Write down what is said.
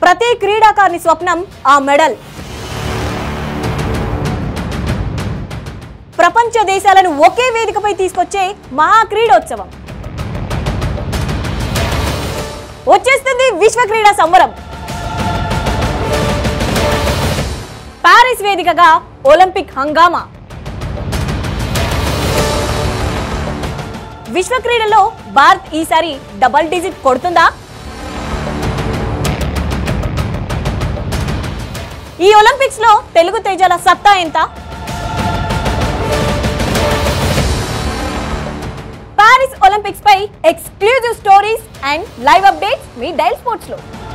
ప్రతి క్రీడాకారుని స్వప్నం ఆ మెడల్ ప్రపంచ దేశాలను ఒకే వేదికపై తీసుకొచ్చే మహా క్రీడోత్సవం వచ్చేస్తుంది విశ్వ క్రీడా సంబరం పారిస్ వేదికగా ఒలింపిక్ హంగామా విశ్వ క్రీడలో భారత్ ఈసారి డబల్ డిజిట్ కొడుతుందా ఈ ఒలింపిక్స్ లో తెలుగు తేజాల సత్తా ఎంత పారిస్ ఒలింపిక్స్ పై exclusive stories and live updates మీ డైల్ స్పోర్ట్స్ లో